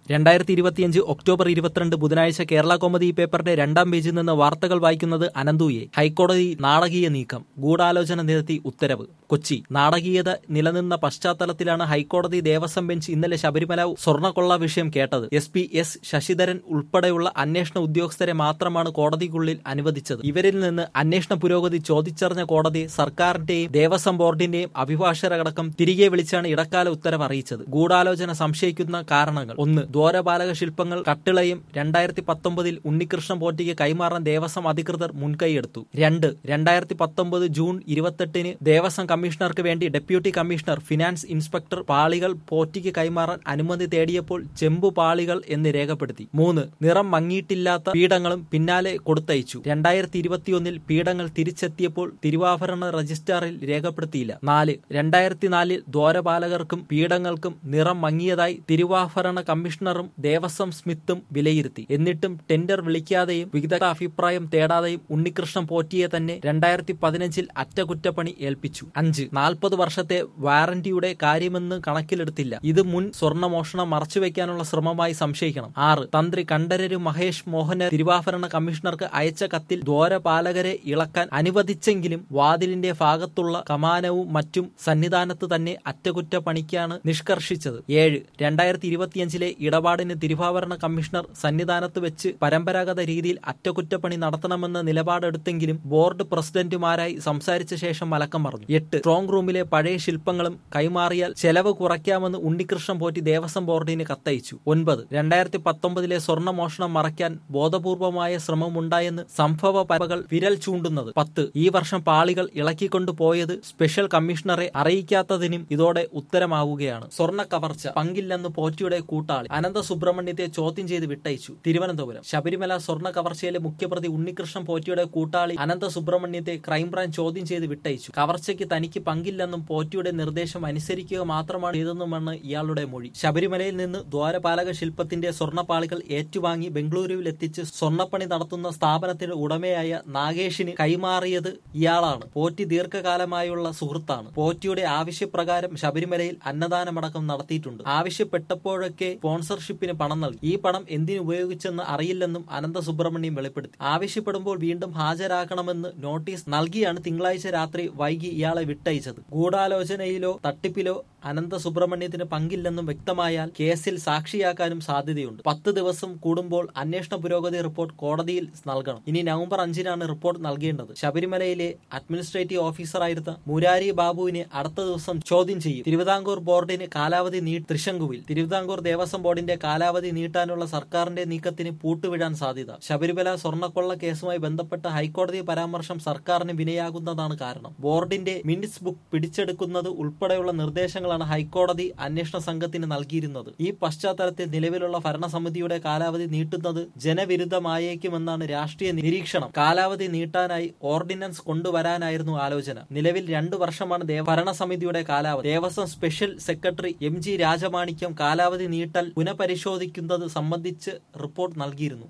രണ്ടായിരത്തി ഇരുപത്തിയഞ്ച് ഒക്ടോബർ ഇരുപത്തിരണ്ട് ബുധനാഴ്ച കേരള കോമഡി പേപ്പറിന്റെ രണ്ടാം പേജിൽ നിന്ന് വാർത്തകൾ വായിക്കുന്നത് അനന്തുയെ ഹൈക്കോടതി നാടകീയ നീക്കം ഗൂഢാലോചന നിരത്തി ഉത്തരവ് കൊച്ചി നാടകീയത നിലനിന്ന പശ്ചാത്തലത്തിലാണ് ഹൈക്കോടതി ദേവസ്വം ബെഞ്ച് ഇന്നലെ ശബരിമല സ്വർണ്ണക്കൊള്ള വിഷയം കേട്ടത് എസ് പി എസ് ശശിധരൻ ഉൾപ്പെടെയുള്ള അന്വേഷണ ഉദ്യോഗസ്ഥരെ മാത്രമാണ് കോടതിക്കുള്ളിൽ അനുവദിച്ചത് ഇവരിൽ നിന്ന് അന്വേഷണ പുരോഗതി ചോദിച്ചറിഞ്ഞ കോടതി സർക്കാരിന്റെയും ദേവസ്വം ബോർഡിന്റെയും അഭിഭാഷകരടക്കം തിരികെ വിളിച്ചാണ് ഇടക്കാല ഉത്തരവ് അറിയിച്ചത് ഗൂഢാലോചന സംശയിക്കുന്ന കാരണങ്ങൾ ഒന്ന് ദ്വാരപാലക ശില്പങ്ങൾ കട്ടിളയും രണ്ടായിരത്തി പത്തൊമ്പതിൽ ഉണ്ണികൃഷ്ണൻ പോറ്റിക്ക് കൈമാറാൻ ദേവസ്വം അധികൃതർ മുൻകൈയെടുത്തു രണ്ട് രണ്ടായിരത്തി പത്തൊമ്പത് ജൂൺ ഇരുപത്തെട്ടിന് ദേവസ്വം കമ്മീഷണർക്ക് വേണ്ടി ഡെപ്യൂട്ടി കമ്മീഷണർ ഫിനാൻസ് ഇൻസ്പെക്ടർ പാളികൾ പോറ്റിക്ക് കൈമാറാൻ അനുമതി തേടിയപ്പോൾ ചെമ്പു പാളികൾ എന്ന് രേഖപ്പെടുത്തി മൂന്ന് നിറം മങ്ങിയിട്ടില്ലാത്ത പീഠങ്ങളും പിന്നാലെ കൊടുത്തയച്ചു രണ്ടായിരത്തി ഇരുപത്തിയൊന്നിൽ പീഠങ്ങൾ തിരിച്ചെത്തിയപ്പോൾ തിരുവാഭരണ രജിസ്ട്രാറിൽ രേഖപ്പെടുത്തിയില്ല നാല് രണ്ടായിരത്തി നാലിൽ ദ്വാരപാലകർക്കും പീഠങ്ങൾക്കും നിറം മങ്ങിയതായി തിരുവാഭരണ കമ്മീഷണറും ദേവസ്വം സ്മിത്തും വിലയിരുത്തി എന്നിട്ടും ടെൻഡർ വിളിക്കാതെയും വിദഗ്ധ അഭിപ്രായം തേടാതെയും ഉണ്ണികൃഷ്ണൻ പോറ്റിയെ തന്നെ രണ്ടായിരത്തി പതിനഞ്ചിൽ അറ്റകുറ്റപ്പണി ഏൽപ്പിച്ചു അഞ്ച് നാൽപ്പത് വർഷത്തെ വാറന്റിയുടെ കാര്യമെന്ന് കണക്കിലെടുത്തില്ല ഇത് മുൻ സ്വർണ്ണമോഷണം മറച്ചുവെക്കാനുള്ള ശ്രമമായി സംശയിക്കണം ആറ് തന്ത്രി കണ്ഠരര് മഹേഷ് മോഹന തിരുവാഭരണ കമ്മീഷണർക്ക് അയച്ച കത്തിൽ ദ്വാരപാലകരെ ഇളക്കാൻ അനുവദിച്ചെങ്കിലും വാതിലിന്റെ ഭാഗത്തുള്ള കമാനവും മറ്റും സന്നിധാനത്ത് തന്നെ അറ്റകുറ്റപ്പണിക്കാണ് നിഷ്കർഷിച്ചത് ഏഴ് രണ്ടായിരത്തി ഇരുപത്തിയഞ്ചിലെ ഇടപാടിന് തിരുവാഭരണ കമ്മീഷണർ സന്നിധാനത്ത് വെച്ച് പരമ്പരാഗത രീതിയിൽ അറ്റകുറ്റപ്പണി നടത്തണമെന്ന നിലപാടെടുത്തെങ്കിലും ബോർഡ് പ്രസിഡന്റുമാരായി സംസാരിച്ച ശേഷം മലക്കം പറഞ്ഞു എട്ട് സ്ട്രോങ് റൂമിലെ പഴയ ശില്പങ്ങളും കൈമാറിയാൽ ചെലവ് കുറയ്ക്കാമെന്ന് ഉണ്ണികൃഷ്ണൻ പോറ്റി ദേവസ്വം ബോർഡിന് കത്തയച്ചു ഒൻപത് രണ്ടായിരത്തി പത്തൊമ്പതിലെ സ്വർണ്ണമോഷണം മറയ്ക്കാൻ ബോധപൂർവമായ ശ്രമമുണ്ടായെന്ന് സംഭവ പരകൾ വിരൽ ചൂണ്ടുന്നത് പത്ത് ഈ വർഷം പാളികൾ ഇളക്കിക്കൊണ്ടു പോയത് സ്പെഷ്യൽ കമ്മീഷണറെ അറിയിക്കാത്തതിനും ഇതോടെ ഉത്തരമാവുകയാണ് സ്വർണ്ണ കവർച്ച പങ്കില്ലെന്ന് പോറ്റിയുടെ കൂട്ടാളി അനന്ത സുബ്രഹ്മണ്യത്തെ ചോദ്യം ചെയ്ത് വിട്ടയച്ചു തിരുവനന്തപുരം ശബരിമല സ്വർണ്ണ കവർച്ചയിലെ മുഖ്യപ്രതി ഉണ്ണികൃഷ്ണൻ പോറ്റിയുടെ കൂട്ടാളി അനന്ത സുബ്രഹ്മണ്യത്തെ ക്രൈംബ്രാഞ്ച് ചോദ്യം ചെയ്ത് വിട്ടയച്ചു കവർച്ചയ്ക്ക് തനിക്ക് പങ്കില്ലെന്നും പോറ്റിയുടെ നിർദ്ദേശം അനുസരിക്കുക മാത്രമാണ് ഇതെന്നുമാണ് ഇയാളുടെ മൊഴി ശബരിമലയിൽ നിന്ന് ദ്വാരപാലക ശില്പത്തിന്റെ സ്വർണ്ണപ്പാളികൾ ഏറ്റുവാങ്ങി ബംഗളൂരുവിൽ എത്തിച്ച് സ്വർണ്ണപ്പണി നടത്തുന്ന സ്ഥാപനത്തിന്റെ ഉടമയായ നാഗേഷിന് കൈമാറിയത് ഇയാളാണ് പോറ്റി ദീർഘകാലമായുള്ള സുഹൃത്താണ് പോറ്റിയുടെ ആവശ്യപ്രകാരം ശബരിമലയിൽ അന്നദാനമടക്കം നടത്തിയിട്ടുണ്ട് ആവശ്യപ്പെട്ടപ്പോഴൊക്കെ സ്പോൺസർഷിപ്പിന് പണം നൽകി ഈ പണം എന്തിനു ഉപയോഗിച്ചെന്ന് അറിയില്ലെന്നും അനന്ത സുബ്രഹ്മണ്യം വെളിപ്പെടുത്തി ആവശ്യപ്പെടുമ്പോൾ വീണ്ടും ഹാജരാക്കണമെന്ന് നോട്ടീസ് നൽകിയാണ് തിങ്കളാഴ്ച രാത്രി വൈകി ഇയാളെ വിട്ടയച്ചത് ഗൂഢാലോചനയിലോ തട്ടിപ്പിലോ അനന്ത സുബ്രഹ്മണ്യത്തിന് പങ്കില്ലെന്നും വ്യക്തമായാൽ കേസിൽ സാക്ഷിയാക്കാനും സാധ്യതയുണ്ട് പത്ത് ദിവസം കൂടുമ്പോൾ അന്വേഷണ പുരോഗതി റിപ്പോർട്ട് കോടതിയിൽ നൽകണം ഇനി നവംബർ അഞ്ചിനാണ് റിപ്പോർട്ട് നൽകേണ്ടത് ശബരിമലയിലെ അഡ്മിനിസ്ട്രേറ്റീവ് ഓഫീസറായിരുന്ന മുരാരി ബാബുവിനെ അടുത്ത ദിവസം ചോദ്യം ചെയ്യും തിരുവിതാംകൂർ ബോർഡിന് കാലാവധി നീ തൃശങ്കുവിൽ തിരുവിതാംകൂർ ദേവസ്വം ബോർഡിന്റെ കാലാവധി നീട്ടാനുള്ള സർക്കാരിന്റെ നീക്കത്തിന് പൂട്ടുവിടാൻ സാധ്യത ശബരിമല സ്വർണ്ണക്കൊള്ള കേസുമായി ബന്ധപ്പെട്ട ഹൈക്കോടതി പരാമർശം സർക്കാരിന് വിനയാകുന്നതാണ് കാരണം ബോർഡിന്റെ മിനിറ്റ്സ് ബുക്ക് പിടിച്ചെടുക്കുന്നത് ഉൾപ്പെടെയുള്ള നിർദ്ദേശങ്ങളാണ് ഹൈക്കോടതി അന്വേഷണ സംഘത്തിന് നൽകിയിരുന്നത് ഈ പശ്ചാത്തലത്തിൽ നിലവിലുള്ള ഭരണസമിതിയുടെ കാലാവധി നീട്ടുന്നത് ജനവിരുദ്ധമായേക്കുമെന്നാണ് രാഷ്ട്രീയ നിരീക്ഷണം കാലാവധി നീട്ടാനായി ഓർഡിനൻസ് കൊണ്ടുവരാനായിരുന്നു ആലോചന നിലവിൽ രണ്ടു വർഷമാണ് ഭരണസമിതിയുടെ കാലാവധി Devaswom special secretary M G Rajamanickam കാലാവധി നീട്ടൽ പുനഃപരിശോധിക്കുന്നത് സംബന്ധിച്ച് റിപ്പോർട്ട് നൽകിയിരുന്നു